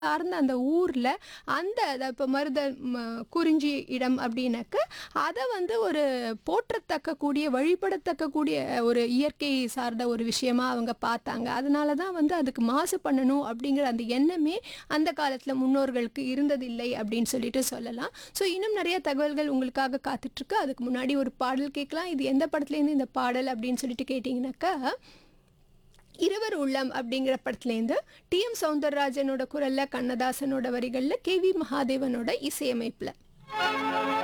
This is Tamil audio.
சார்ந்த அந்த ஊர்ல அந்த அத இப்ப மருத ம குறிஞ்சி இடம் அப்படின்னாக்க, அத வந்து ஒரு போற்றத்தக்க கூடிய, வழிபடத்தக்க கூடிய ஒரு இயற்கை சார்ந்த ஒரு விஷயமா அவங்க பார்த்தாங்க. அதனால தான் வந்து அதுக்கு மாசு பண்ணணும் அப்படிங்கிற அந்த எண்ணமே அந்த காலத்துல முன்னோர்களுக்கு இருந்ததில்லை அப்படின்னு சொல்லிட்டு சொல்லலாம். ஸோ இன்னும் நெறைய தகவல்கள் உங்களுக்காக காத்துட்ருக்கு. அதுக்கு முன்னாடி ஒரு பாடல் கேட்கலாம். இது எந்த படத்துலேருந்து இந்த பாடல் அப்படின்னு சொல்லிட்டு கேட்டீங்கன்னாக்கா, "இருவர் உள்ளம்" அப்படிங்கிற படத்துலேருந்து டி.எம். சௌந்தரராஜனோட குரல்ல, கண்ணதாசனோட வரிகள்ல, கே.வி. மகாதேவனோட இசையமைப்புல.